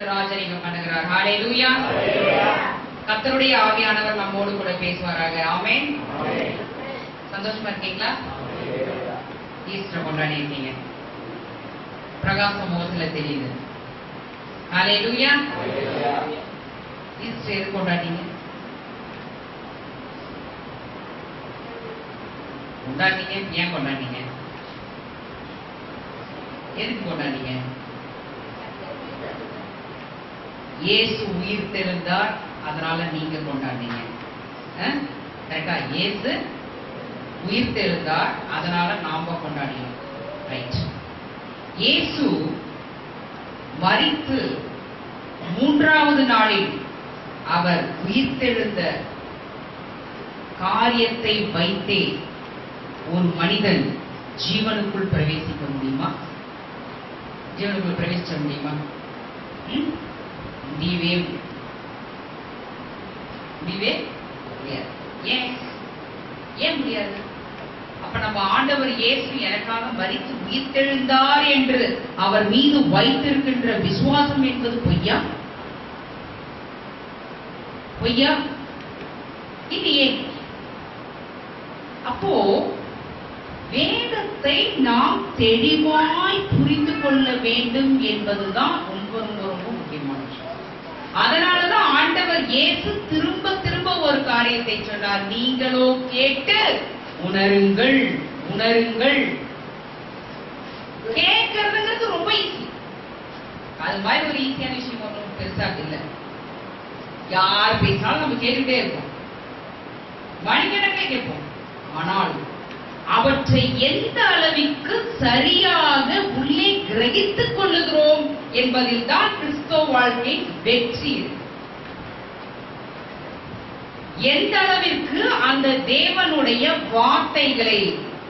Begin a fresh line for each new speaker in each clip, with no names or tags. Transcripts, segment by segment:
ராஜரிகம் பண்ணுகிறார் ஹalleluya கர்த்தருடைய ஆவியானவர் நம்மோடு கூட பேசுவாராக ஆமென் சந்தோஷமா இருக்கீங்களா ஈஸ்டர் கொண்டாடி இருக்கீங்க பிரகாசம் முகத்துல தெரியுது ஹalleluya ஈஸ்டர் எது கொண்டாடிங்க கொண்டாடிங்க ஏன் கொண்டாடிங்க எதுக்கு கொண்டாடிங்க இயேசு உயிர் தெழுந்தார் அதனால நீங்க கொண்டாடினீங்க கரெக்டா இயேசு உயிர் தெழுந்தார் அதனால நாம கொண்டாடினோம் ரைட் இயேசு மரித்து மூன்றாவது நாளில் அவர் உயிர்த்தெழுந்த காரியத்தை வைத்தே ஒரு மனிதன் ஜீவனுக்குள் பிரவேசிக்க முடியுமா ஜீவனுக்குள் பிரவேசிக்க முடியுமா ம்? முடியவே முடியாது. முடியவே முடியாது ஏன் ஏன் முடியாது அப்ப நம்ம ஆண்டவர் இயேசு எனக்காக மரித்து உயிர்த்தெழுந்தார் என்று அவர் மீது வைத்திருக்கின்ற விசுவாசம் என்பது பொய்யா பொய்யா இல்லையே அப்போ வேதத்தை நாம் தெளிவாய் புரிந்து கொள்ள வேண்டும் என்பதுதான் ரொம்ப ரொம்ப ரொம்ப முக்கியமான விஷயம் அதனாலதான் ஆண்டவர் இயேசு திரும்ப திரும்ப ஒரு காரியத்தை சொன்னார் நீங்களோ கேட்டு உணருங்கள் உணருங்கள் கேட்கறதுங்கிறது ரொம்ப ஈஸி அது மாதிரி ஒரு ஈஸியான விஷயம் ஒன்றும் பெருசா இல்ல யார் பேசினாலும் நம்ம கேட்டுட்டே இருப்போம் மணிக்கணக்கே கேட்போம் ஆனால் அவற்றை எந்த அளவிற்கு சரியாக உள்ளே கிரகித்துக் கொள்ளுகிறோம் என்பதில் தான் கிறிஸ்தவ வாழ்க்கை வெற்றி இருக்கு. எந்த அளவிற்கு அந்த தேவனுடைய வார்த்தைகளை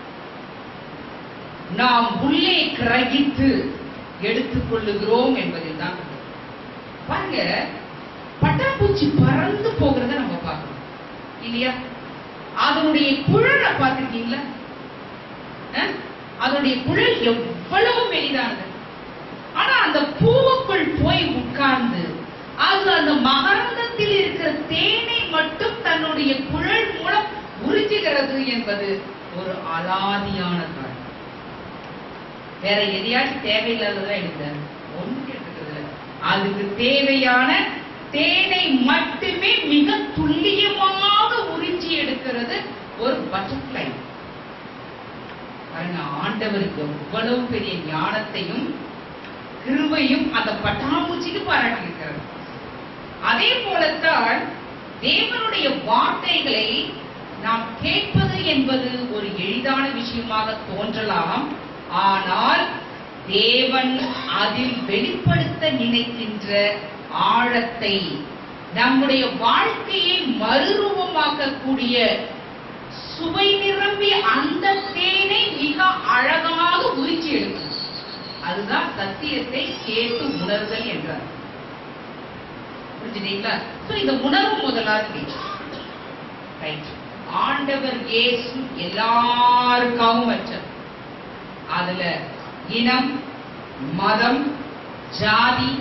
நாம் உள்ளே கிரகித்து எடுத்துக் கொள்ளுகிறோம் என்பதில் தான் பாருங்க பட்டாம்பூச்சி பறந்து போகிறத நம்ம பார்க்கணும் இல்லையா அதனுடைய குழலை பார்த்திருக்கீங்களா அஹ்? அதனுடைய குழல் எவ்வளவு மெலிதானது ஆனா அந்த பூவுக்குள் போய் உட்கார்ந்து அது அந்த மகரந்தத்தில் இருக்கிற தேனை மட்டும் தன்னுடைய குழல் மூலம் உறிஞ்சுகிறது என்பது ஒரு அலாதியான காரியம் வேற எதையாச்சும் தேவையில்லாததா எடுத்த ஒண்ணு எடுத்துக்கிறது அதுக்கு தேவையான தேனை மட்டுமே மிக துல்லியமாக உறிஞ்சி எடுக்கிறது ஒரு பட்டர்ஃப்ளை பாருங்க ஆண்டவர் எவ்வளவு பெரிய ஞானத்தையும் கிருபையும் அந்த பட்டாம்பூச்சிக்கு பாராட்டி இருக்கிறது அதே போலத்தான் தேவனுடைய வார்த்தைகளை நாம் கேட்பது என்பது ஒரு எளிதான விஷயமாக தோன்றலாம் ஆனால் தேவன் அதில் வெளிப்படுத்த நினைக்கின்ற ஆழத்தை நம்முடைய வாழ்க்கையை மறுரூபமாக்கக்கூடிய சுவை நிரம்பிய அந்த தேனை மிக அழகாக உரிச்சி எடுக்கும் அதுதான் சத்தியத்தை கேட்டு உணர்தல் என்றார் புரிஞ்சுட்டீங்களா சோ இந்த உணர்வு முதலாவது ரைட் ஆண்டவர் இயேசு எல்லாருக்காகவும் வச்சார் அதுல இனம் மதம் ஜாதி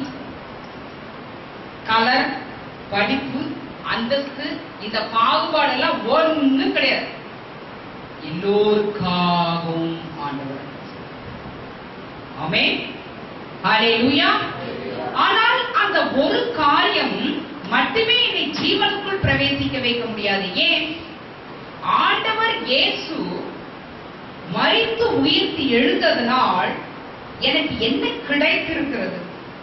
கலர் படிப்பு அந்தஸ்து இந்த பாகுபாடெல்லாம் ஒண்ணு கிடையாது எல்லோருக்காகவும் ஆண்டவர் ஆமே ஹalleluya ஆனால் அந்த ஒரு காரியம் மட்டுமே என்னை ஜீவனுக்குள் பிரவேசிக்க வைக்க முடியாது ஏன் ஆண்டவர் இயேசு மரித்து உயிர்த்து எழுந்ததனால் எனக்கு என்ன கிடைத்திருக்கிறது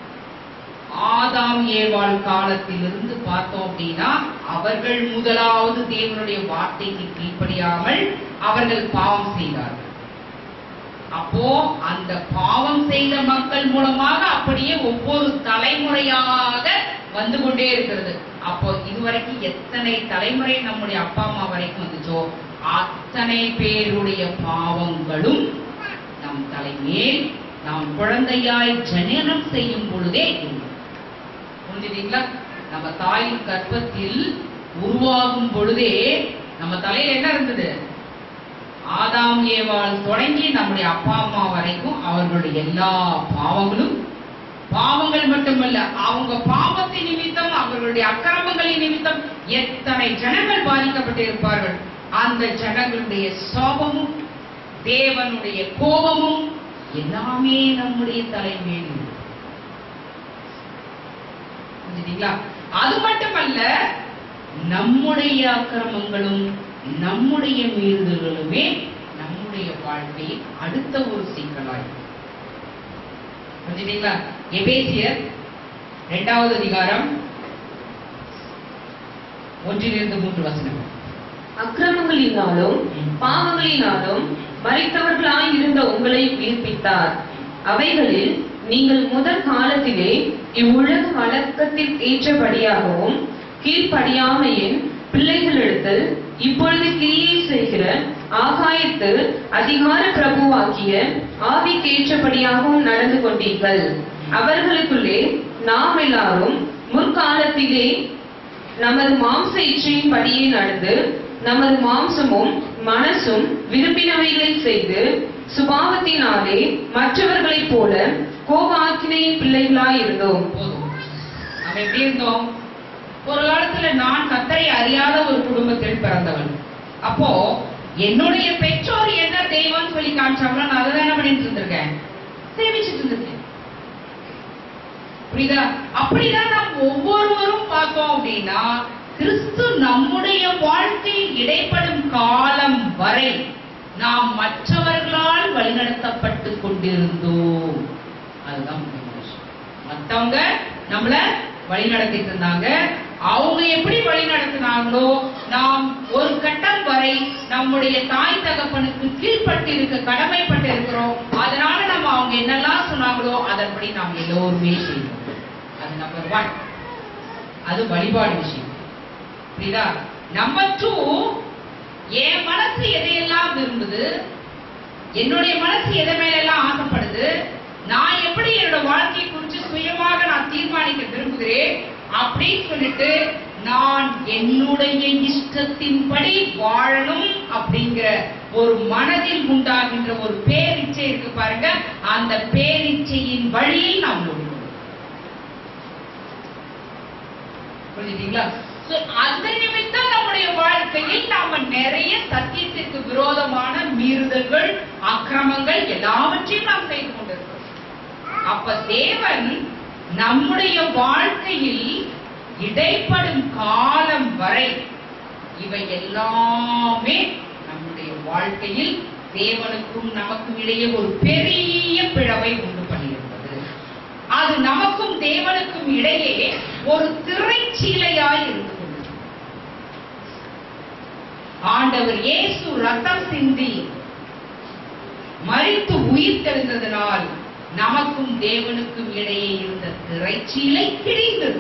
ஆதாம் ஏவாள் காலத்திலிருந்து பார்த்தோம் அப்படின்னா அவர்கள் முதலாவது தேவனுடைய வார்த்தைக்கு கீழ்ப்படியாமல் அவர்கள் பாவம் செய்தார்கள் அப்போ அந்த பாவம் செய்த மக்கள் மூலமாக அப்படியே ஒவ்வொரு தலைமுறையாக வந்து கொண்டே இருக்கிறது அப்போ இதுவரைக்கும் எத்தனை தலைமுறை நம்முடைய அப்பா அம்மா வரைக்கும் வந்துச்சோ அத்தனை பேருடைய பாவங்களும் நம் தலைமேல் நாம் குழந்தையாய் ஜனனம் செய்யும் பொழுதே இல்லை புரிஞ்சுட்டீங்களா நம்ம தாயின் கர்ப்பத்தில் உருவாகும் பொழுதே நம்ம தலையில என்ன இருந்தது ஆதாம் ஏவாள் தொடங்கி நம்முடைய அப்பா அம்மா வரைக்கும் அவர்களுடைய எல்லா பாவங்களும் பாவங்கள் மட்டுமல்ல அவங்க பாவத்தின் நிமித்தம் அவர்களுடைய அக்கிரமங்களின் நிமித்தம் எத்தனை ஜனங்கள் பாதிக்கப்பட்டிருப்பார்கள் அந்த ஜனங்களுடைய சாபமும் தேவனுடைய கோபமும் எல்லாமே நம்முடைய தலைமையில் இருக்கு. புரிஞ்சுதீங்களா அது மட்டுமல்ல நம்முடைய அக்கிரமங்களும் நம்முடைய மீறுதல்களுமே நம்முடைய வாழ்க்கையில் அடுத்த ஒரு சிக்கலாய் புரிஞ்சுதீங்களா எபேசியர் இரண்டாவது அதிகாரம் ஒன்றிலிருந்து மூன்று வசனம்
அக்கிரமங்களினாலும் பாவங்களினாலும் மறித்தவர்களாய் இருந்த உங்களை உயிர்ப்பித்தார் அவைகளில் நீங்கள் முதல் காலத்திலே இவ்வுலக வழக்கத்தில் ஏற்றபடியாகவும் கீழ்ப்படியாமையின் பிள்ளைகளிடத்தில் இப்பொழுது கிரியை செய்கிற ஆகாயத்து அதிகார பிரபுவாக்கிய ஆவிக்கேற்றபடியாகவும் நடந்து கொண்டீர்கள் அவர்களுக்குள்ளே நாம் எல்லாரும் முற்காலத்திலே நமது மாம்ச இச்சையின் படியே நடந்து நமது மாம்சமும் மனசும் விரும்பினவைகளை செய்து சுபாவத்தினாலே மற்றவர்களைப் போல கோபாக்கினையின் பிள்ளைகளாய் இருந்தோம்
போதும் நம்ம எப்படி இருந்தோம் ஒரு காலத்துல நான் கத்தரை அறியாத ஒரு குடும்பத்தில் பிறந்தவன் அப்போ என்னுடைய பெற்றோர் என்ன தெய்வம்னு சொல்லி காமிச்சாங்களோ நான் அதை என்ன பண்ணிட்டு இருந்திருக்கேன் சேவிச்சுட்டு இருந்திருக்கேன் புரியுதா அப்படிதான் நாம் ஒவ்வொருவரும் பார்த்தோம் அப்படின்னா கிறிஸ்து நம்முடைய வாழ்க்கையில் இடைப்படும் காலம் வரை நாம் மற்றவர்களால் வழிநடத்தப்பட்டு கொண்டிருந்தோம் அதுதான் முக்கியமான விஷயம் மத்தவங்க நம்மள வழி நடத்திட்டு இருந்தாங்க அவங்க எப்படி வழி நடத்தினாங்களோ நாம் ஒரு கட்டம் வரை நம்முடைய தாய் தகப்பனுக்கு கீழ்ப்பட்டு இருக்க கடமைப்பட்டு இருக்கிறோம் அதனால நம்ம அவங்க என்னெல்லாம் சொன்னாங்களோ அதன்படி நாம் எல்லோருமே செய்வோம் அது நம்பர் ஒன் அது வழிபாடு விஷயம் புரியுதா நம்பர் டூ என் மனசு எதையெல்லாம் விரும்புது என்னுடைய மனசு எதை மேல எல்லாம் ஆசைப்படுது நான் எப்படி என்னோட வாழ்க்கையை குறித்து சுயமாக நான் தீர்மானிக்க விரும்புகிறேன் அப்படின்னு சொல்லிட்டு நான் என்னுடைய இஷ்டத்தின்படி வாழணும் அப்படிங்கிற ஒரு மனதில் உண்டாகின்ற ஒரு பேரிச்சை இருக்கு பாருங்க அந்த பேரிச்சையின் வழியில் நாம் ஓடுவோம் புரிஞ்சுட்டீங்களா So, அந்த நிமித்தம் நம்முடைய வாழ்க்கையில் நாம நிறைய சத்தியத்திற்கு விரோதமான மீறுதல்கள் அக்கிரமங்கள் எல்லாவற்றையும் நாம் செய்து கொண்டிருக்கிறோம் அப்ப தேவன் நம்முடைய வாழ்க்கையில் இடைப்படும் காலம் வரை இவை எல்லாமே நம்முடைய வாழ்க்கையில் தேவனுக்கும் நமக்கும் இடையே ஒரு பெரிய பிளவை உண்டு பண்ணியிருக்கிறது அது நமக்கும் தேவனுக்கும் இடையே ஒரு திரைச்சீலையாய் இருந்து கொண்டிருக்கிறது ஆண்டவர் இயேசு ரத்தம் சிந்தி மறித்து உயிர் தெழுந்ததனால் நமக்கும் தேவனுக்கும் இடையே இருந்த திரைச்சீலை கிழிந்தது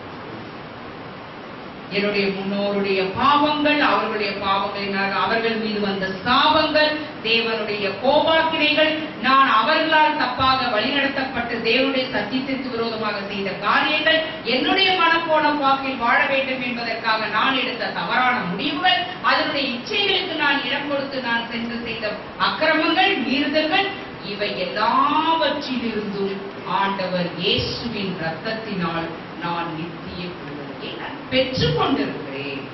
என்னுடைய முன்னோருடைய பாவங்கள் அவர்களுடைய பாவங்களினால் அவர்கள் மீது வந்த சாபங்கள் தேவனுடைய கோபாக்கினைகள் நான் அவர்களால் தப்பாக வழிநடத்தப்பட்டு தேவனுடைய சத்தியத்திற்கு விரோதமாக செய்த காரியங்கள் என்னுடைய மனப்போன வாக்கில் வாழ வேண்டும் என்பதற்காக நான் எடுத்த தவறான முடிவுகள் அதனுடைய இச்சைகளுக்கு நான் இடம் கொடுத்து நான் சென்று செய்த அக்கிரமங்கள் மீறுதல்கள் இவை எல்லாவற்றிலிருந்தும் ஆண்டவர் இயேசுவின் ரத்தத்தினால் நான் நித்திய விடுதலையை நான் பெற்றுக் கொண்டிருக்கிறேன்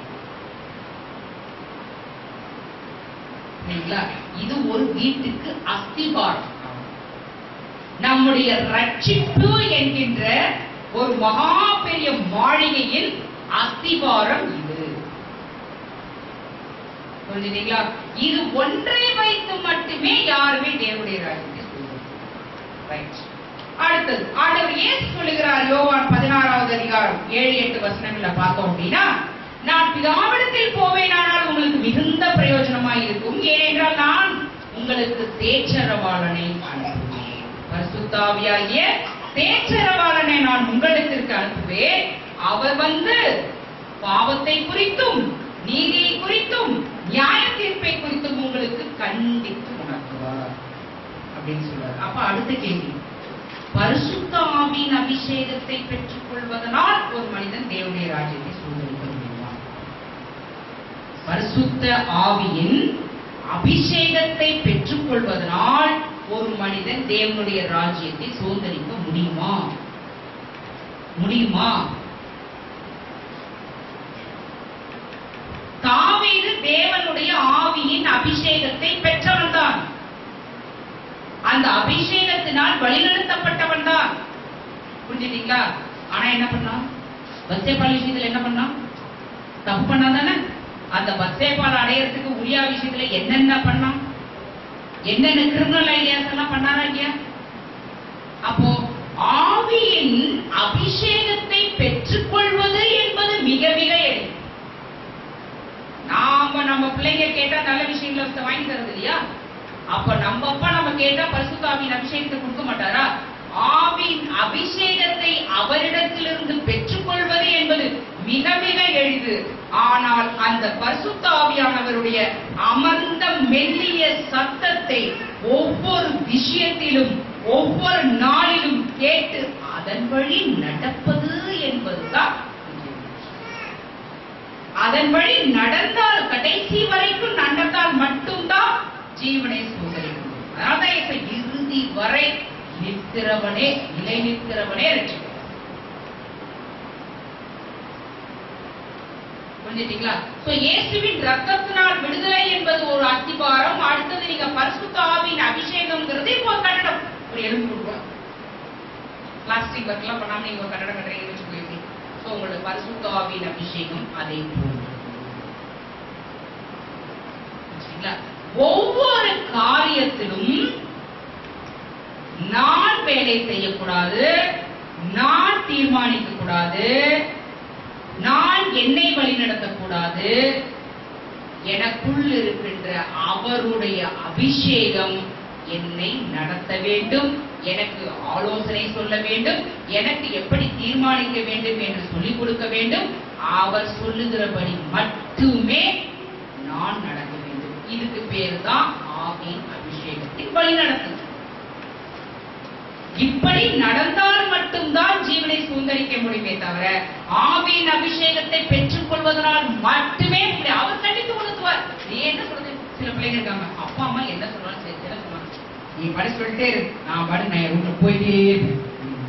சரிங்களா? இது ஒரு வீட்டுக்கு அஸ்திபாரம் நம்முடைய ரட்சிப்பு என்கின்ற ஒரு மகா பெரிய மாளிகையின் அஸ்திபாரம் இது புரிஞ்சுட்டீங்களா இது ஒன்றை வைத்து மட்டுமே யாருமே தேவனுடைய ராஜ்யத்தை சொல்லுவாங்க ரைட் அடுத்தது ஆண்டவர் ஏன் சொல்லுகிறார் யோவான் பதினாறாவது அதிகாரம் ஏழு எட்டு வசனங்கள்ல பார்த்தோம் அப்படின்னா நான் பிதாவிடத்தில் போவேனானால் உங்களுக்கு மிகுந்த பிரயோஜனமாய் இருக்கும் ஏனென்றால் நான் உங்களுக்கு தேச்சரவாளனை அனுப்புவேன் பரிசுத்தாவியாகிய தேச்சரவாளனை நான் உங்களிடத்திற்கு அனுப்புவேன் அவர் வந்து பாவத்தை குறித்தும் நீதியை குறித்தும் நியாய தீர்ப்பை குறித்தும் உங்களுக்கு கண்டித்து உணர்த்துவார் அப்படின்னு சொல்றாரு அப்ப அடுத்த கேள்வி பரிசுத்த ஆவியின் அபிஷேகத்தை பெற்றுக் கொள்வதனால் ஒரு மனிதன் தேவனுடைய ராஜ்யத்தை சுதந்திரிக்க முடியுமா பரிசுத்த ஆவியின் அபிஷேகத்தை பெற்றுக் கொள்வதனால் ஒரு மனிதன் தேவனுடைய ராஜ்யத்தை சுதந்திரிக்க முடியுமா முடியுமா தாவீது தேவனுடைய ஆவியின் அபிஷேகத்தை பெற்றவன் தான் அந்த அபிஷேகத்தினால் வழிநடத்தப்பட்டவன் தான் புரிஞ்சுட்டீங்களா ஆனா என்ன பண்ணான் பஸ்தேபால் விஷயத்துல என்ன பண்ணான் தப்பு பண்ணா தானே அந்த பஸ்தேபால் அடையறதுக்கு உரியா விஷயத்துல என்னென்ன பண்ணான் என்னென்ன கிரிமினல் ஐடியாஸ் எல்லாம் பண்ணாரா இல்லையா அப்போ ஆவியின் அபிஷேகத்தை பெற்றுக்கொள்வது என்பது மிக மிக எளிது நாம நம்ம பிள்ளைங்க கேட்டா நல்ல விஷயங்களை வாங்கி தரது இல்லையா அப்ப நம்ம அப்பா நம்ம கேட்டா பரிசுத்தாவின் அபிஷேகத்தை கொடுக்க மாட்டாரா ஆவின் அபிஷேகத்தை அவரிடத்திலிருந்து பெற்றுக்கொள்வது என்பது மிக மிக எளிது ஆனால் அந்த பரிசுத்தாவியானவருடைய அமர்ந்த மெல்லிய சத்தத்தை ஒவ்வொரு விஷயத்திலும் ஒவ்வொரு நாளிலும் கேட்டு அதன் வழி நடப்பது என்பதுதான் முக்கியம். அதன் வழி நடந்தால் கடைசி வரைக்கும் நடந்தால் மட்டும்தான் ஜீவனை சுதந்திரிக்க முடியும் அதனால்தான் இப்ப இறுதி வரை நிற்கிறவனே நிலை நிற்கிறவனே ரட்சிக்க புரிஞ்சுட்டீங்களா சோ இயேசுவின் ரத்தத்தினால் விடுதலை என்பது ஒரு அத்திபாரம் அடுத்தது நீங்க பரிசுத்த ஆவியின் அபிஷேகம்ங்கிறது இப்போ ஒரு கட்டடம் ஒரு எலும்பு கொடுக்கும் பிளாஸ்டிக் ஒர்க் எல்லாம் பண்ணாம நீங்க ஒரு கட்டடம் கட்டுறீங்கன்னு வச்சுக்கோங்க சோ உங்களோட பரிசுத்த ஆவியின் அபிஷேகம் அதே போன்று சரிங்களா? ஒவ்வொரு காரியத்திலும் நான் வேலை செய்யக்கூடாது நான் தீர்மானிக்க கூடாது நான் என்னை வழிநடத்தக்கூடாது எனக்குள் இருக்கின்ற அவருடைய அபிஷேகம் என்னை நடத்த வேண்டும் எனக்கு ஆலோசனை சொல்ல வேண்டும் எனக்கு எப்படி தீர்மானிக்க வேண்டும் என்று சொல்லிக் கொடுக்க வேண்டும் அவர் சொல்லுகிறபடி மட்டுமே நான் நடக்க வேண்டும் இதுக்கு பேர் தான் ஆவியின் அபிஷேகத்தின் வழிநடத்துதல் இப்படி நடந்தால் மட்டும்தான் ஜீவனை சுதந்திரிக்க முடியுமே தவிர ஆவியின் அபிஷேகத்தை பெற்றுக் கொள்வதனால் மட்டுமே முடியும் அவர் கண்டித்து உணர்த்துவார் நீ என்ன சொல்றது சில பிள்ளைங்க இருக்காங்க அப்பா அம்மா என்ன சொன்னாலும் சரி என்ன சொன்னாலும் சரி. நீ படி சொல்லிட்டே இரு நான் பாடு நான் என் ரூம்ல போயிட்டே இருப்பேன்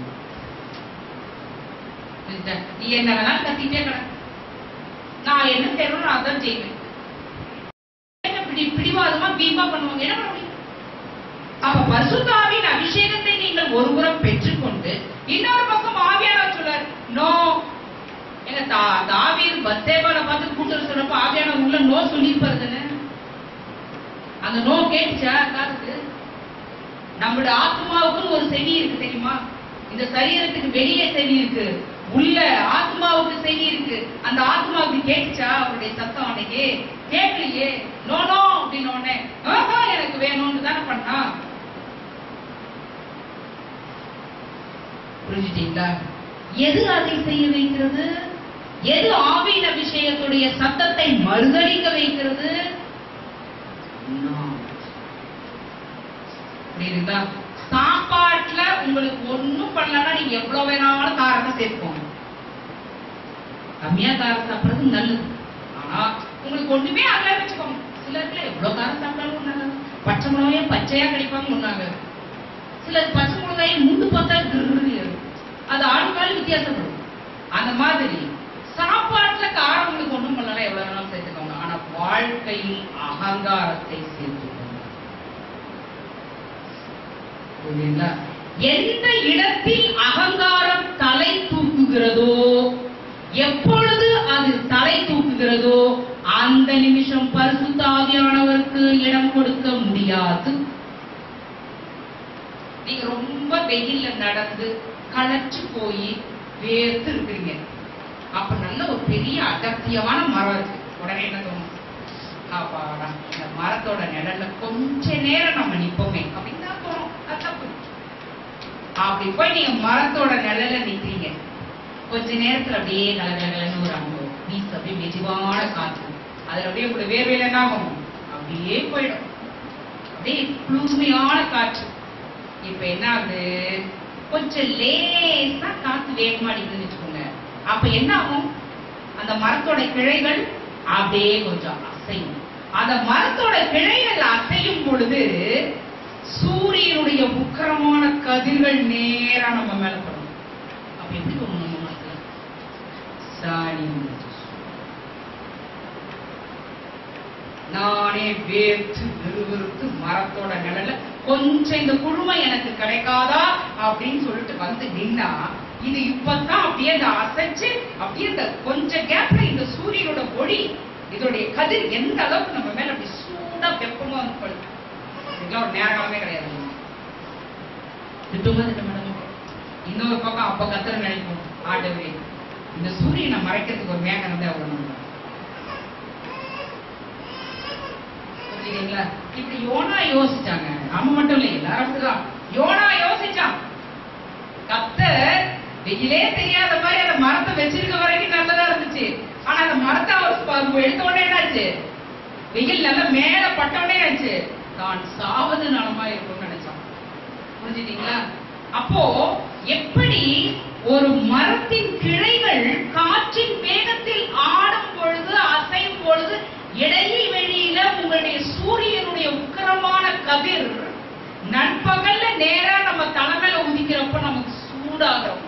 புரியுதா? நீ என்ன வேணாலும் கத்திட்டே கிட நான் என்ன செய்யணும் நான் அதான் செய்வேன் என்ன பிடி பிடிவாதமா பீமா பண்ணுவாங்க என்ன பண்ண முடியும் அப்ப பரிசுத்தாவின் அபிஷேகத்தை நீங்கள் ஒருபுறம் பெற்றுக்கொண்டு இன்னொரு பக்கம் ஆவியானவர் சொல்றார் நோ எங்க தா தாவீது பத்தேபால பார்த்து கூட்டுற சொல்றப்ப ஆவியானவர் உள்ள நோ சொல்லியிருப்பாரு தானே அந்த நோ கேட்டுச்சா காதுக்கு நம்மளுடைய ஆத்மாவுக்குன்னு ஒரு செவி இருக்கு தெரியுமா இந்த சரீரத்துக்கு வெளியே செவி இருக்கு உள்ள ஆத்மாவுக்கு செவி இருக்கு அந்த ஆத்மாவுக்கு கேட்டுச்சா அவருடைய சத்தம் அன்னைக்கு கேட்கலையே நோ நோ அப்படின்னு உடனே ஆஹா எனக்கு வேணும்னு தானே பண்ணா புரிஞ்சுட்டீங்களா எது அதை செய்ய வைக்கிறது எது ஆவியின் அபிஷேகத்துடைய சத்தத்தை மறுதளிக்க வைக்கிறது knowledge. புரியுதுங்களா சாப்பாட்டுல உங்களுக்கு ஒண்ணும் பண்ணலன்னா நீங்க எவ்வளவு வேணாலும் காரத்தை சேர்ப்போம் கம்மியா காரம் சாப்பிடுறது நல்லது ஆனா உங்களுக்கு ஒண்ணுமே அல்ல வச்சுக்கோங்க சிலருக்கு எவ்வளவு காரம் சாப்பிட்டாலும் நல்லது பச்சை மிளகாயே பச்சையா கிடைப்பாங்க ஒண்ணாங்க சிலர் பச்சை மிளகாயை முண்டு பார்த்தா கிருன்னு ஏறும். அது ஆளுக்காள் வித்தியாசப்படும் அந்த மாதிரி சாப்பாட்டுல காரம் உங்களுக்கு ஒண்ணும் பண்ணல எவ்வளவு வேணாலும் சேர்த்துக்கோங்க ஆனா வாழ்க்கையில் அகங்காரத்தை சேர்த்துக்கோங்க புரியுதுங்களா? எந்த இடத்தில் அகங்காரம் தலை தூக்குகிறதோ எப்பொழுது அது தலை தூக்குகிறதோ அந்த நிமிஷம் பரிசுத்த ஆவியானவருக்கு இடம் கொடுக்க முடியாது நீங்க ரொம்ப வெயில்ல நடந்து களைச்சு போய் வேர்த்து இருக்கிறீங்க அப்ப நல்ல ஒரு பெரிய அடர்த்தியமான மரம் இருக்கு உடனே என்ன தோணும் அப்பாடா இந்த மரத்தோட நிழல்ல கொஞ்ச நேரம் நம்ம நிப்போமே அப்படின்னு தான் தோணும் அது தப்பு அப்படி போய் நீங்க மரத்தோட நிழல்ல நிக்கிறீங்க கொஞ்ச நேரத்துல அப்படியே கலகலகலன்னு ஒரு அனுபவம் வீசு அப்படியே மெதுவான காற்று அதுல அப்படியே உங்களுடைய வேர்வையில என்ன ஆகும் அப்படியே போயிடும் அப்படியே குளுமையான காற்று இப்ப என்ன ஆகுது கொஞ்சம் லேசா காத்து வேகமா அடிக்குதுன்னு வச்சுக்கோங்க அப்ப என்ன ஆகும் அந்த மரத்தோட கிளைகள் அப்படியே கொஞ்சம் அசையும் அந்த மரத்தோட கிளைகள் அசையும் பொழுது சூரியனுடைய உக்கிரமான கதிர்கள் நேரா நம்ம மேல படும் அப்ப எப்படி தோணும் நம்ம மனசுல சாணி வந்துச்சு. நானே வேர்த்து விறுவிறுத்து மரத்தோட நிழல்ல கொஞ்சம் இந்த குழுமை எனக்கு கிடைக்காதா அப்படின்னு சொல்லிட்டு வந்து நின்னா இது இப்பதான் அப்படியே இந்த அசைச்சு அப்படியே இந்த கொஞ்ச கேப்ல இந்த சூரியனோட ஒளி இதோடைய கதிர் எந்த அளவுக்கு நம்ம மேல அப்படி சூடா வெப்பமா வந்து படுது இதெல்லாம் ஒரு நேர காலமே கிடையாது திட்டுமா திட்ட மாட்டாங்க இன்னொரு பக்கம் அப்ப கத்துற நினைப்போம் ஆண்டவரே இந்த சூரியனை மறைக்கிறதுக்கு ஒரு மேகம் இருந்தா அவ்வளவு புரியுதுங்களா இப்படி யோனா யோசிச்சாங்க நம்ம மட்டும் இல்லை எல்லாரும் அப்படிதான் யோனா யோசிச்சான் கத்த வெயிலே தெரியாத மாதிரி அந்த மரத்தை வச்சிருக்க வரைக்கும் நல்லதா இருந்துச்சு ஆனா அந்த மரத்தை அவர் ப- எடுத்த உடனே என்னாச்சு வெயில் நல்லா மேல பட்ட உடனே ஆச்சு தான் சாவது நலமா இருக்கும்னு நினைச்சான் புரிஞ்சுட்டீங்களா அப்போ எப்படி ஒரு மரத்தின் கிளைகள் காற்றின் வேகத்தில் ஆடும் பொழுது அசையும் பொழுது இடையில் வெளியில உங்களுடைய சூரியனுடைய உக்கிரமான கதிர் நண்பகல்ல நேரா நம்ம தலைமையில உதிக்கிறப்ப நமக்கு சூடாகிறோம்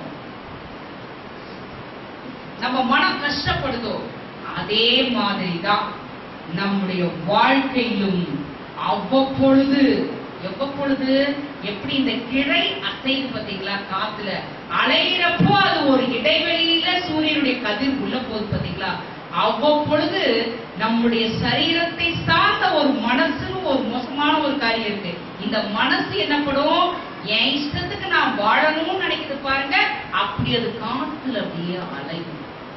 நம்ம மனம் கஷ்டப்படுதோ அதே மாதிரி தான் நம்முடைய வாழ்க்கையிலும் அவ்வப்பொழுது எவ்வப்பொழுது எப்படி இந்த கிளை அசைது பாத்தீங்களா காத்துல அலையிறப்போ அது ஒரு இடைவெளியில சூரியனுடைய கதிர் உள்ள போகுது பாத்தீங்களா அவ்வப்பொழுது நம்முடைய சரீரத்தை சார்ந்த ஒரு மனசுன்னு ஒரு மோசமான ஒரு காரியம் இருக்கு இந்த மனசு என்னப்படும் என் இஷ்டத்துக்கு நான் வாழணும்னு நினைக்குது பாருங்க அப்படி அது காத்துல அப்படியே அலையும்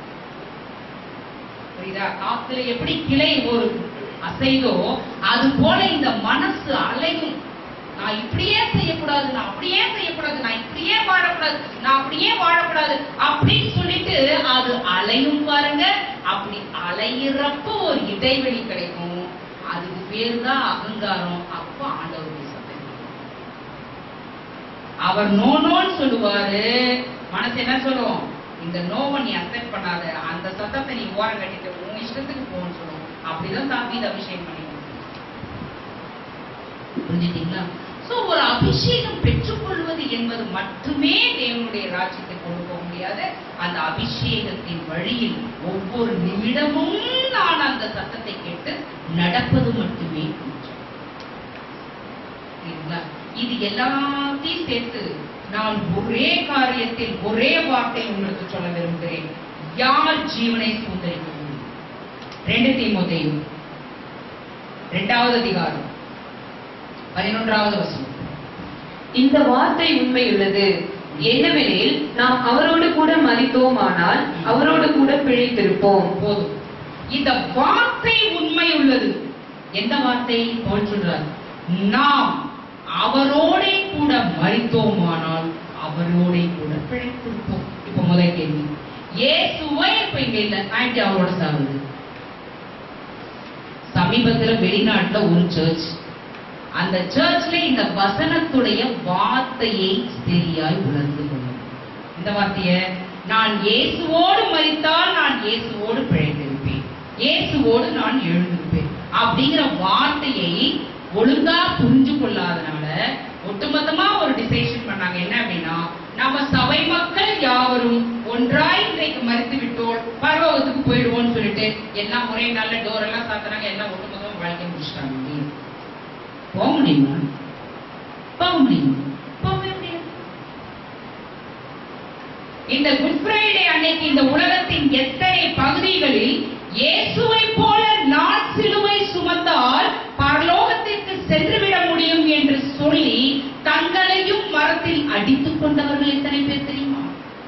புரியுதா காத்துல எப்படி கிளை ஒரு அசைதோ அது போல இந்த மனசு அலையும் நான் இப்படியே செய்யக்கூடாது நான் அப்படியே செய்யக்கூடாது நான் இப்படியே வாழக்கூடாது நான் அப்படியே வாழக்கூடாது அப்படின்னு சொல்லிட்டு அது அலையும் பாருங்க அப்படி அலையிறப்போ ஒரு இடைவெளி கிடைக்கும் அதுக்கு பேரு தான் அகங்காரம் அப்ப ஆண்டவருடைய சத்தம் அவர் நோ நோன்னு சொல்லுவாரு மனசு என்ன சொல்லும் இந்த நோவை நீ அக்செப்ட் பண்ணாத அந்த சத்தத்தை நீ ஓரம் கட்டிட்டு உன் இஷ்டத்துக்கு போன்னு சொல்லும் அப்படிதான் தாவீது அபிஷேகம் பண்ணிக்கணும் புரிஞ்சுட்டீங்களா சோ ஒரு அபிஷேகம் பெற்றுக்கொள்வது என்பது மட்டுமே தேவனுடைய ராஜ்யத்தை கொண்டு போக முடியாது அந்த அபிஷேகத்தின் வழியில் ஒவ்வொரு நிமிடமும் நான் அந்த சத்தத்தை கேட்டு நடப்பது மட்டுமே கொஞ்சம் சரிங்களா? இது எல்லாத்தையும் சேர்த்து நான் ஒரே காரியத்தில் ஒரே வார்த்தை உங்களுக்கு சொல்ல விரும்புகிறேன் யார் ஜீவனை சுதந்திரிக்க முடியும் ரெண்டு தீமோத்தேயு இரண்டாவது அதிகாரம் பதினொன்றாவது வசனம்
இந்த வார்த்தை உண்மையுள்ளது என்னவெனில் நாம் அவரோடு கூட மறித்தோமானால் அவரோடு கூட பிழைத்திருப்போம்
போதும் இந்த வார்த்தை உண்மை உள்ளது எந்த வார்த்தை பவுல் சொல்றார் நாம் அவரோடே கூட மறித்தோமானால் அவரோடே கூட பிழைத்திருப்போம் இப்ப முதல் கேள்வி இயேசுவை இப்ப இங்க இல்ல ஆண்டி அவரோட சாகுது சமீபத்துல வெளிநாட்டுல ஒரு சர்ச் அந்த சர்ச்ல இந்த வசனத்துடைய வார்த்தையை சரியாய் உணர்ந்து கொள்ளும் இந்த வார்த்தைய நான் இயேசுவோடு மரித்தால் நான் இயேசுவோடு பிழைத்திருப்பேன் இயேசுவோடு நான் எழுந்திருப்பேன் அப்படிங்கிற வார்த்தையை ஒழுங்கா புரிஞ்சு கொள்ளாதனால ஒட்டுமொத்தமா ஒரு டிசைஷன் பண்ணாங்க என்ன அப்படின்னா நம்ம சபை மக்கள் யாவரும் ஒன்றாய் இன்றைக்கு மறித்து விட்டோம் பரலோகத்துக்கு போயிடுவோம்னு சொல்லிட்டு எல்லாம் ஒரே நாள்ல டோர் எல்லாம் சாத்தினாங்க எல்லாம் ஒட்டுமொத்தமா வாழ்க்கை முடிச்சிட்டாங்க போக முடியுமா போக முடியுமா போகவே முடியாது இந்த குட் ஃப்ரைடே அன்னைக்கு இந்த உலகத்தின் எத்தனை பகுதிகளில் இயேசுவை போல நான் சிலுவை சுமந்தால் பரலோகத்திற்கு சென்றுவிட முடியும் என்று சொல்லி தங்களையும் மரத்தில் அடித்துக் கொண்டவர்கள் எத்தனை பேர் தெரியுமா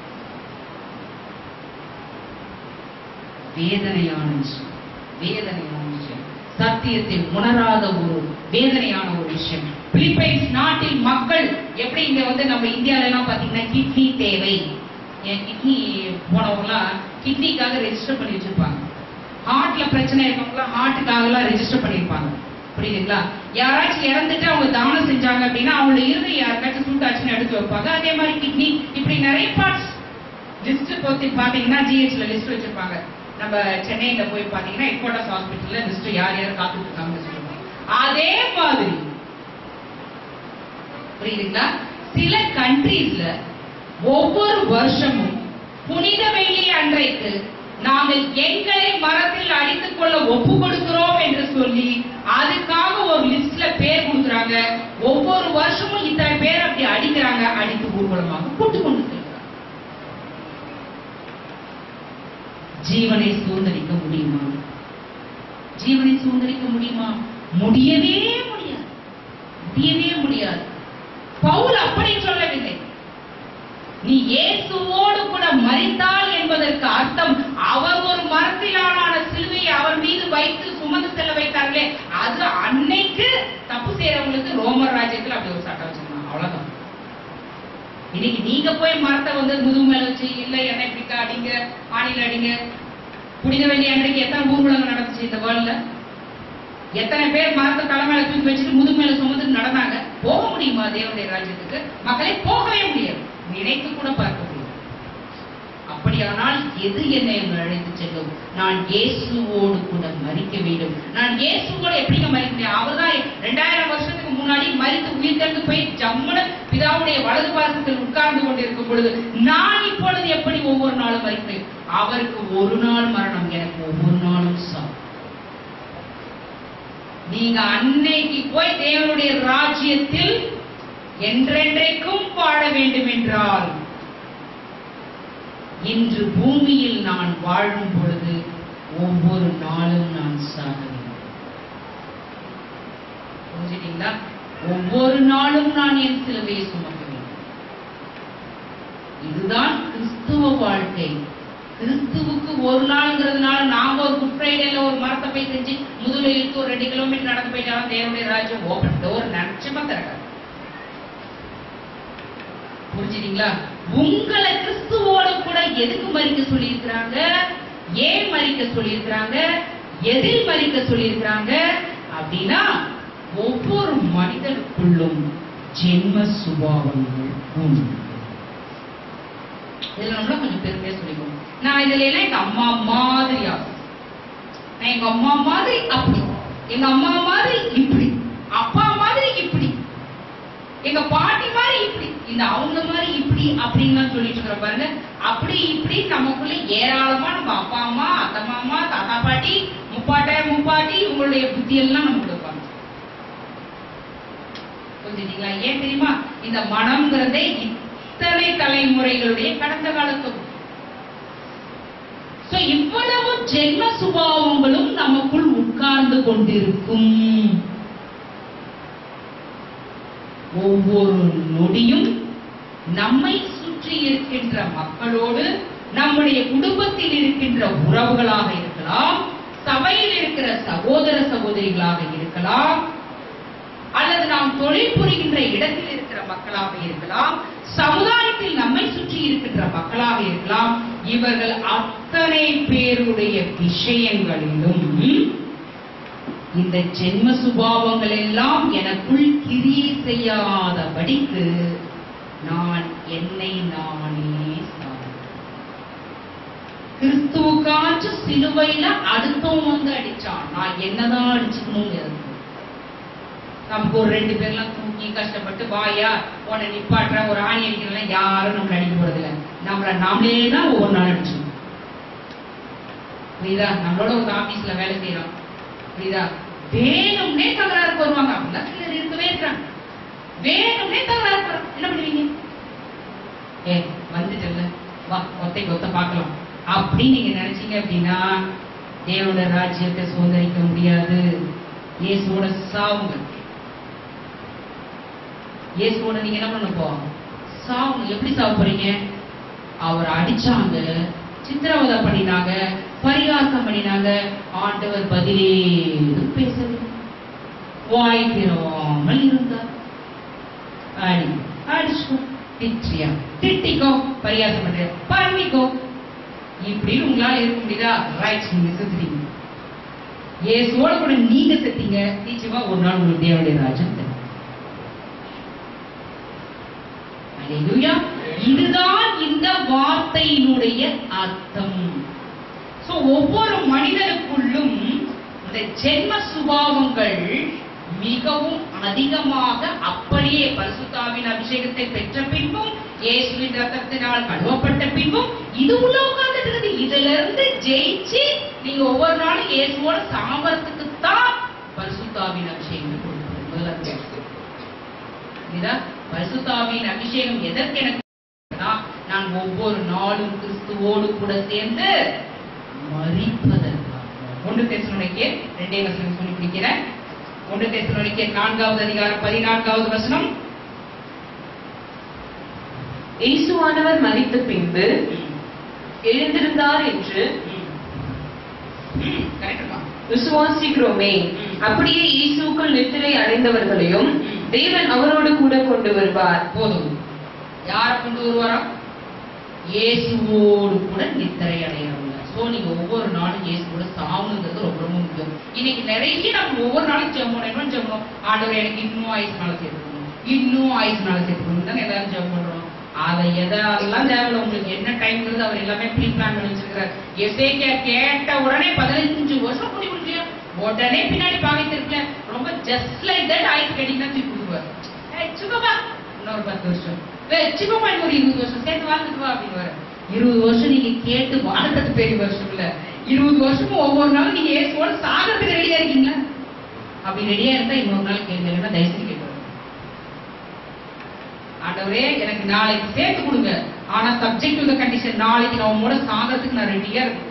வேதனையான விஷயம் வேதனையான விஷயம் சத்தியத்தை உணராத ஒரு வேதனையான ஒரு விஷயம் பிலிப்பைன்ஸ் நாட்டில் மக்கள் எப்படி இங்க வந்து நம்ம இந்தியால எல்லாம் பாத்தீங்கன்னா கிட்னி தேவை என் கிட்னி போனவங்கலாம் கிட்னிக்காக ரெஜிஸ்டர் பண்ணி வச்சிருப்பாங்க ஹார்ட்ல பிரச்சனை இருக்கவங்களாம் ஹார்ட்டுக்காக எல்லாம் ரெஜிஸ்டர் பண்ணிருப்பாங்க புரியுதுங்களா யாராச்சும் இறந்துட்டு அவங்க தானம் செஞ்சாங்க அப்படின்னா அவங்களோட இறுதி யாருக்காச்சும் சூட்டாச்சுன்னு எடுத்து வைப்பாங்க அதே மாதிரி கிட்னி இப்படி நிறைய பார்ட்ஸ் லிஸ்ட் பத்தி பாத்தீங்கன்னா ஜிஹெச்ல லிஸ்ட் வச்சிருப்பாங்க நம்ம சென்னையில போய் பாத்தீங்கன்னா ஹெட்குவார்டர்ஸ் ஹாஸ்பிட்டல்ல லிஸ்ட் யார் யார் காத்துட்டு இருக்காங்கன்னு சொல்லுவாங்க அதே மாதிரி புரியுதுங்களா சில கண்ட்ரீஸ்ல ஒவ்வொரு வருஷமும் புனித வெள்ளி அன்றைக்கு நாங்கள் எங்களை மரத்தில் அடித்துக் கொள்ள ஒப்பு கொடுக்கிறோம் என்று சொல்லி அதுக்காக ஒரு லிஸ்ட்ல பேர் கொடுக்குறாங்க ஒவ்வொரு வருஷமும் இத்தனை பேர் அப்படி அடிக்கிறாங்க அடித்து ஊர்வலமாக கூட்டு கொண்டு செல்கிறாங்க ஜீவனை சுதந்திரிக்க முடியுமா ஜீவனை சுதந்திரிக்க முடியுமா முடியவே முடியாது முடியவே முடியாது பவுல் அப்படி சொல்லவில்லை நீ இயேசுவோடு கூட மரித்தாள் என்பதற்கு அர்த்தம் அவர் ஒரு மரத்திலான சிலுவையை அவர் மீது வைத்து சுமந்து செல்ல வைத்தார்களே அது அன்னைக்கு தப்பு செய்யறவங்களுக்கு ரோமர் ராஜ்யத்தில் அப்படி ஒரு சட்டம் வச்சிருந்தாங்க அவ்வளவுதான் இன்னைக்கு நீங்க போய் மரத்தை வந்து முதுகு மேல வச்சு இல்ல எண்ணெய் பிடிக்க அடிங்க ஆணில அடிங்க புனித வெள்ளி அன்றைக்கு எத்தனை ஊர்வலங்கள் நடந்துச்சு இந்த வேர்ல்ட்ல எத்தனை பேர் மரத்தை தலைமையில தூக்கி வச்சுட்டு முதுகு மேல சுமந்து நடந்தாங்க போக முடியுமா தேவனுடைய ராஜ்யத்துக்கு மக்களை போகவே முடியாது நினைத்து கூட பார்க்க முடியாது அப்படியானால் எது என்னை அங்கு அழைத்து செல்லும் நான் இயேசுவோடு கூட மறிக்க வேண்டும் நான் இயேசு கூட எப்படிங்க மறிக்க முடியும் அவர்தான் ரெண்டாயிரம் வருஷத்துக்கு முன்னாடி மறித்து உயிர்த்தெழுந்து போய் ஜம்முன பிதாவுடைய வலது பாசத்தில் உட்கார்ந்து கொண்டிருக்கும் பொழுது நான் இப்பொழுது எப்படி ஒவ்வொரு நாளும் மறிக்கிறேன் அவருக்கு ஒரு நாள் மரணம் எனக்கு ஒவ்வொரு நாளும் சாவு நீங்க அன்னைக்கு போய் தேவனுடைய ராஜ்யத்தில் என்றென்றைக்கும் வாழ வேண்டும் என்றால் இன்று பூமியில் நான் வாழும் பொழுது ஒவ்வொரு நாளும் நான் சாக வேண்டும் புரிஞ்சுட்டீங்களா ஒவ்வொரு நாளும் நான் என் சிலுவையை சுமக்க வேண்டும் இதுதான் கிறிஸ்துவ வாழ்க்கை கிறிஸ்துவுக்கு ஒரு நாள்ங்கிறதுனால நாம ஒரு குட் ஃப்ரைடேல ஒரு மரத்தை போய் செஞ்சு முதுகுல இழுத்து ஒரு ரெண்டு கிலோமீட்டர் நடந்து போயிட்டாலும் தேவனுடைய ராஜ்யம் ஓபன் டோர் நிச்சயமா திறக்காது புரிஞ்சுட்டீங்களா உங்களை கிறிஸ்துவோடு கூட எதுக்கு மறிக்க சொல்லியிருக்கிறாங்க ஏன் மறிக்க சொல்லியிருக்கிறாங்க எதில் மறிக்க சொல்லியிருக்கிறாங்க அப்படின்னா ஒவ்வொரு மனிதனுக்குள்ளும் ஜென்ம சுபாவங்கள் உண்டு இதுல நம்மள கொஞ்சம் பெருமையா சொல்லிக்கணும் நான் இதுல எல்லாம் எங்க அம்மா மாதிரியா நான் எங்க அம்மா மாதிரி அப்படி எங்க அம்மா மாதிரி இப்படி அப்பா மாதிரி இப்படி எங்க பாட்டி மாதிரி இப்படி இந்த அவங்க மாதிரி இப்படி அப்படின்னு சொல்லிட்டு இருக்கிற பாருங்க அப்படி இப்படி நமக்குள்ள ஏராளமா நம்ம அப்பா அம்மா அத்தை மாமா தாத்தா பாட்டி முப்பாட்ட முப்பாட்டி உங்களுடைய புத்தி எல்லாம் நமக்கு கொடுப்பாங்க புரிஞ்சுட்டீங்களா ஏன் தெரியுமா இந்த மனம்ங்கிறதே இத்தனை தலைமுறைகளுடைய கடந்த காலத்து சோ இவ்வளவு ஜென்ம சுபாவங்களும் நமக்குள் உட்கார்ந்து கொண்டிருக்கும் ஒவ்வொரு நொடியும் நம்மை சுற்றி இருக்கின்ற மக்களோடு நம்முடைய குடும்பத்தில் இருக்கின்ற உறவுகளாக இருக்கலாம் சபையில் இருக்கிற சகோதர சகோதரிகளாக இருக்கலாம் அல்லது நாம் தொழில் புரிகின்ற இடத்தில் இருக்கிற மக்களாக இருக்கலாம் சமுதாயத்தில் நம்மை சுற்றி இருக்கின்ற மக்களாக இருக்கலாம் இவர்கள் அத்தனை பேருடைய விஷயங்களிலும் இந்த ஜென்ம சுபாவங்கள் எல்லாம் எனக்குள் கிரியை செய்யாதபடிக்கு நான் என்னை நானே சார்ந்தேன். கிறிஸ்துவுக்காச்சும் சிலுவையில அடுத்தவன் வந்து அடிச்சான் நான் என்னதான் அடிச்சுக்கணுங்கிறது நமக்கு ஒரு ரெண்டு பேர்லாம் தூக்கி கஷ்டப்பட்டு வாயா உன்னை நிப்பாட்டுற ஒரு ஆணி அடிக்கிறதுலாம் யாரும் நம்மள அடிக்க போறதில்ல நம்மள நாமளே தான் ஒவ்வொரு நாள் அடிச்சோம் புரியுதா நம்மளோட ஒரு ஆபீஸ்ல வேலை செய்யறோம் புரியுதா வேணும்னே தகராறுக்கு வருவாங்க அப்படிலாம் சிலர் இருக்கவே இருக்கிறாங்க வேணும்னே தகராறுக்கு வரும் என்ன பண்ணுவீங்க ஏ வந்துட்டல்ல வா ஒத்தை கொத்த பார்க்கலாம் அப்படின்னு நீங்க நினைச்சீங்க அப்படின்னா தேவனோட ராஜ்யத்தை சுதந்திரிக்க முடியாது இயேசுவோட சாவுங்க இயேசுவோட நீங்க என்ன பண்ண போ சாவுங்க எப்படி சாவ போறீங்க அவர் அடிச்சாங்க சித்திரவதை பண்ணினாங்க பரிகாசம் பண்ணினாங்க ஆண்டவர் பதிலே பேசவில்லை வாய் திறவாமல் இருந்தார் அடி அடிச்சுக்கோ திச்சியா திட்டிக்கோ பரிகாசம் பண்ற பண்ணிக்கோ இப்படின்னு உங்களால இருக்க முடியுதா ரைட் நீங்க செத்துட்டீங்க இயேசுவோட கூட நீங்க செத்தீங்க நிச்சயமா ஒரு நாள் உங்களுக்கு தேவனுடைய ராஜ்யம் தரும் அல்லேலூயா இதுதான் இந்த வார்த்தையினுடைய அர்த்தம் சோ ஒவ்வொரு மனிதனுக்குள்ளும் இந்த ஜென்ம சுபாவங்கள் மிகவும் அதிகமாக அப்படியே பரிசுத்தாவின் அபிஷேகத்தை பெற்ற பின்பும் இயேசுவின் ரத்தத்தினால் கழுவப்பட்ட பின்பும் இது உள்ள உட்கார்ந்துட்டு இருக்குது இதுல இருந்து ஜெயிச்சு நீங்க ஒவ்வொரு நாளும் இயேசுவோட சாமரத்துக்கு தான் பரிசுத்தாவின் அபிஷேகம் கொடுக்கணும் முதல்ல கேட்கணும். புரியுதா பரிசுத்தாவின் அபிஷேகம் எதற்கு எனக்கு இருக்குன்னா, நான் ஒவ்வொரு நாளும் கிறிஸ்துவோடு கூட சேர்ந்து மறிப்பதற்காக ஒன்று தெசலோனிக்கே ரெண்டே வசனம் சொல்லி பிடிக்கிறேன் ஒன்று தெசலோனிக்கே நான்காவது அதிகாரம் பதினான்காவது வசனம்
இயேசுவானவர் மரித்த பின்பு எழுந்திருந்தார் என்று
கரெக்டுமா
விசுவாசிக்கிறோமே அப்படியே இயேசுக்குள் நித்திரை அடைந்தவர்களையும் தேவன் அவரோடு கூட கொண்டு வருவார்
போதும் யாரை கொண்டு வருவாரா இயேசுவோடு கூட நித்திரை அடையறவங்க சோ நீங்க ஒவ்வொரு நாளும் இயேசு கூட சாவுங்கிறது ரொம்ப ரொம்ப முக்கியம் இன்னைக்கு நிறைய நம்ம ஒவ்வொரு நாளும் ஜெபம் என்ன ஜெபம் ஆண்டவர் எனக்கு இன்னும் ஆயுசு நாளை சேர்த்துக்கணும் இன்னும் ஆயுசு நாளை சேர்த்துக்கணும் தான் எல்லாரும் ஜெபம் பண்றோம் அதை எதெல்லாம் தேவையில்ல உங்களுக்கு என்ன டைம் இருக்குது அவர் எல்லாமே ப்ரீ பிளான் பண்ணி வச்சிருக்கிறார் எசேக்கியா கேட்ட உடனே பதினஞ்சு வருஷம் முடி முடியல உடனே பின்னாடி பாவை திருப்பல ரொம்ப ஜஸ்ட் லைக் தட் ஆயுசு கேட்டீங்கன்னா தூக்கி கொடுக்குவார் ஏய், சுகமா இன்னொரு பத்து வருஷம் வச்சுக்கோமா ஒரு இருபது வருஷம் சேர்த்து வாழ்ந்துட்டு வா அப்படின்னு இருபது வருஷம் நீங்க கேட்டு வாழ்றது பெரிய வருஷம் இல்ல இருபது வருஷமும் ஒவ்வொரு நாளும் நீங்க ஏசுவோட சாகிறதுக்கு ரெடியா இருக்கீங்களா அப்படி ரெடியா இருந்தா இன்னொரு நாள் கேள்வி இல்லைன்னா தயவுசெய்து கேட்கணும் ஆண்டவரே எனக்கு நாளைக்கு சேர்த்து கொடுங்க ஆனா சப்ஜெக்ட் டு கண்டிஷன் நாளைக்கு நான் உங்களோட சாகிறதுக்கு நான் ரெடியா இருக்கேன்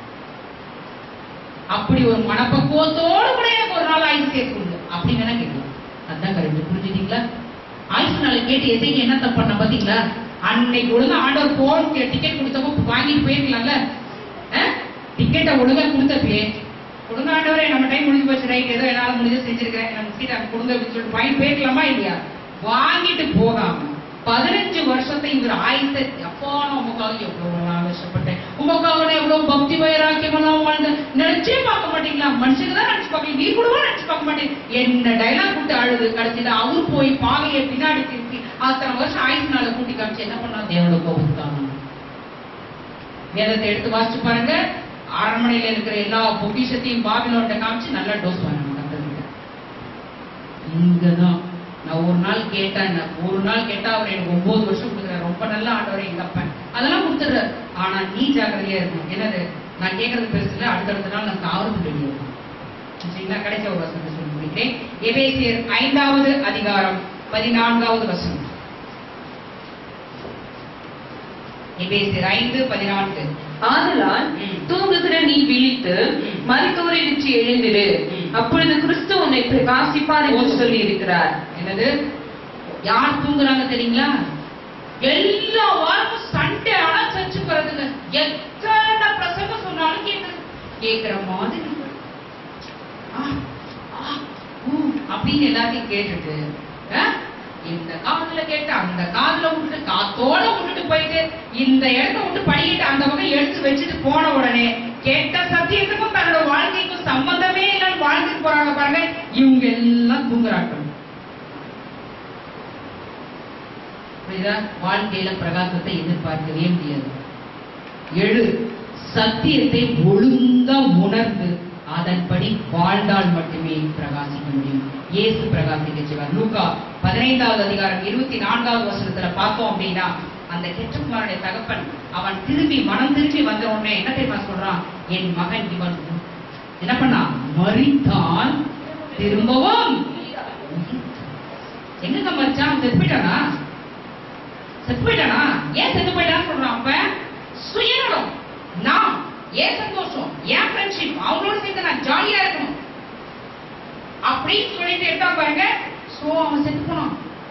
அப்படி ஒரு மனப்பக்குவத்தோடு கூட எனக்கு ஒரு நாள் ஆயுசு சேர்த்து கொடுங்க அப்படின்னு வேணா கேட்கலாம் அதான் கரெக்ட் புரிஞ்சுட்டீங்களா ஆயுசு நாளை கேட்டு எதைக்கு என்ன தப்பு பண்ண பாத்தீங்களா அன்னைக்கு ஒழுங்கா ஆண்டவர் போன் டிக்கெட் கொடுத்தப்போ வாங்கிட்டு போயிருக்கலாம்ல டிக்கெட்டை ஒழுங்கா கொடுத்தப்பே கொடுங்க ஆண்டவரே நம்ம டைம் முடிஞ்சு போச்சு ரைட் ஏதோ என்னால முடிஞ்சு செஞ்சிருக்கிறேன் நம்ம சீட் அங்க கொடுங்க அப்படின்னு சொல்லிட்டு வாங்கி போயிருக்கலாமா இல்லையா வாங்கிட்டு போகாம பதினஞ்சு வருஷத்தை இவர் ஆயுத்த அப்பா நான் உமக்காக எவ்வளவு நான் ஆவேசப்பட்டேன் உமக்காக நான் எவ்வளவு பக்தி வைராக்கியமெல்லாம் வாழ்ந்த நினைச்சே பார்க்க மாட்டீங்களா மனுஷங்க தான் நினைச்சு பார்க்கல நீ கூடவா நினைச்சு பார்க்க மாட்டேன் என்ன டைலாக் விட்டு அழுது கடைசியில அவர் போய் பாவையை பின்னாடி திருப்பி அத்தனை வருஷம் ஆயுசு நாளை கூட்டி காமிச்சு என்ன பண்ணா தேவனோட கோபத்தாங்க வேதத்தை எடுத்து வாசிச்சு பாருங்க அரண்மனையில இருக்கிற எல்லா பொக்கிஷத்தையும் பாபிலோன்ட்ட காமிச்சு நல்லா டோஸ் வாங்கணும் கத்ததுக்கு இங்கதான் நான் ஒரு நாள் கேட்டேன் நான் ஒரு நாள் கேட்டா அவர் எனக்கு ஒன்பது வருஷம் கொடுக்குறாரு ரொம்ப நல்ல ஆண்டவர் எங்க அப்பன் அதெல்லாம் கொடுத்துறாரு ஆனா நீ ஜாக்கிரதையா இருக்கணும் என்னது நான் கேட்கறது பெருசு இல்லை அடுத்தடுத்த நாள் நான் சாவறது ரெடியா இருக்கும் சரிங்களா கடைசி ஒரு வசனத்தை சொல்லி முடிக்கிறேன் எபேசியர் ஐந்தாவது அதிகாரம் பதினான்காவது வசனம் எபேசியர் ஐந்து பதினான்கு
ஆதலால்
ம்.
தூங்குகிற நீ விழித்து
ம்.
மருத்துவரை விட்டு எழுந்திரு
ம்.
அப்பொழுது கிறிஸ்து உன்னை பிரகாசிப்பார் என்று சொல்லி இருக்கிறார்
என்னது யார் தூங்குறாங்க தெரியுங்களா எல்லா வாரமும் சண்டே ஆனா சர்ச்சு போறதுங்க எத்தனை பிரசங்கம் சொன்னாலும் கேட்குது கேட்கிற மாதிரி இருக்கு. ஆ, ஆ, ஊ, அப்படின்னு எல்லாத்தையும் கேட்டுட்டு ஆ, இந்த காதுல கேட்டு அந்த காதுல விட்டுட்டு காத்தோட விட்டுட்டு போயிட்டு இந்த இடத்த விட்டு படிக்கிட்டு அந்த பக்கம் எடுத்து வச்சுட்டு போன உடனே கேட்ட சத்தியத்துக்கும் தன்னோட வாழ்க்கைக்கும் சம்பந்தமே இல்லைன்னு வாழ்ந்துட்டு போறாங்க பாருங்க இவங்க எல்லாம் தூங்குறாட்டம் புரியுதா வாழ்க்கையில பிரகாசத்தை எதிர்பார்க்கவே முடியாது எழு சத்தியத்தை ஒழுங்கா உணர்ந்து அதன்படி வாழ்ந்தால் மட்டுமே பிரகாசிக்க முடியும் இயேசு பிரகாசிக்க செய்வார் லூக்கா பதினைந்தாவது அதிகாரம் இருபத்தி நான்காவது வருஷத்துல பார்த்தோம் அப்படின்னா அந்த கெட்டகுமாரனுடைய தகப்பன் அவன் திரும்பி மனம் திரும்பி வந்த உடனே என்ன தெரியுமா சொல்றான் என் மகன் இவன் என்ன பண்ணான் மறித்தான் திரும்பவும் எங்க மறிச்சான் செத்து போயிட்டானா செத்து போயிட்டானா ஏன் செத்து போயிட்டான்னு சொல்றான் அப்ப சுயநலம் நான் ஏன் சந்தோஷம் ஏன் ஃப்ரெண்ட்ஷிப் அவங்களோட சேர்ந்து நான் ஜாலியா இருக்கணும் அப்படின்னு சொல்லிட்டு எடுத்தா பாருங்க சோ அவன் செத்து போனான்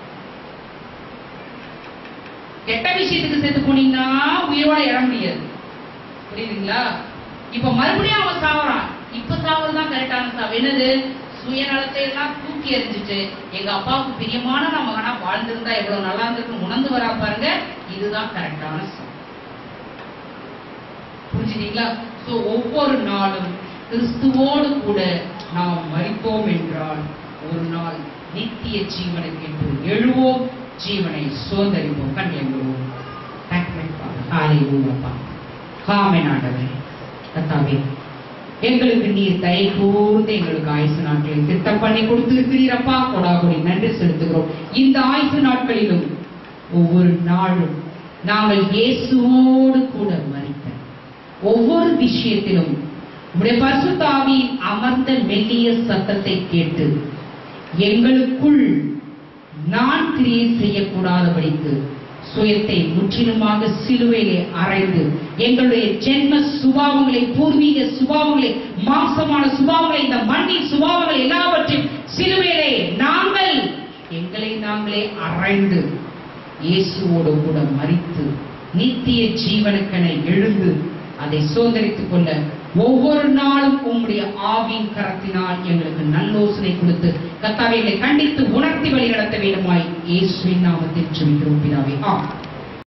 கெட்ட விஷயத்துக்கு செத்து போனீங்கன்னா உயிரோட எழ முடியாது புரியுதுங்களா இப்ப மறுபடியும் அவன் சாவறான் இப்ப சாவறதுதான் கரெக்டான சாவு என்னது சுயநலத்தை எல்லாம் தூக்கி எறிஞ்சிட்டு எங்க அப்பாவுக்கு பிரியமான நான் மகனா வாழ்ந்திருந்தா எவ்வளவு நல்லா இருந்திருக்கும் உணர்ந்து வரா பாருங்க இதுதான் கரெக்டான சாவு புரிஞ்சுட்டீங்களா சோ ஒவ்வொரு நாளும் கிறிஸ்துவோடு கூட நாம் மறிப்போம் என்றால் ஒரு நாள் நித்திய ஜீவனுக்கு என்று எழுவோம் ஜீவனை சுதந்திரிப்போம் கண்களை விடுவோம் தேங்க்யூ ஹalleluya ஆமென் ஆண்டவரே கர்த்தாவே எங்களுக்கு நீர் தயை கூர்ந்து எங்களுக்கு ஆயுசு நாட்களை திட்டம் பண்ணி கொடுத்திருக்கிறீரப்பா கொடாகுடி நன்றி செலுத்துகிறோம் இந்த ஆயுசு நாட்களிலும் ஒவ்வொரு நாளும் நாங்கள் இயேசுவோடு கூட மறித்த ஒவ்வொரு விஷயத்திலும் உடைய பரிசுத்தாவியின் அமர்ந்த மெல்லிய சத்தத்தை கேட்டு எங்களுக்குள் நான் கிரியை செய்யக்கூடாதபடிக்கு சுயத்தை முற்றிலுமாக சிலுவையிலே அறைந்து எங்களுடைய ஜென்ம சுபாவங்களை பூர்வீக சுபாவங்களை மாம்சமான சுபாவங்களை இந்த மண்ணின் சுபாவங்கள் எல்லாவற்றையும் சிலுவையிலே நாங்கள் எங்களை நாங்களே அறைந்து இயேசுவோடு கூட மறித்து நித்திய ஜீவனுக்கென எழுந்து அதை சோதரித்துக் கொள்ள ஒவ்வொரு நாளும் உம்முடைய ஆவின் கரத்தினால் எங்களுக்கு நல்லோசனை கொடுத்து கத்தாவை எங்களை கண்டித்து உணர்த்தி வழி நடத்த வேண்டுமாய் இயேசுவின் நாமத்தில் ஜெபிக்கிறோம் பிதாவே ஆ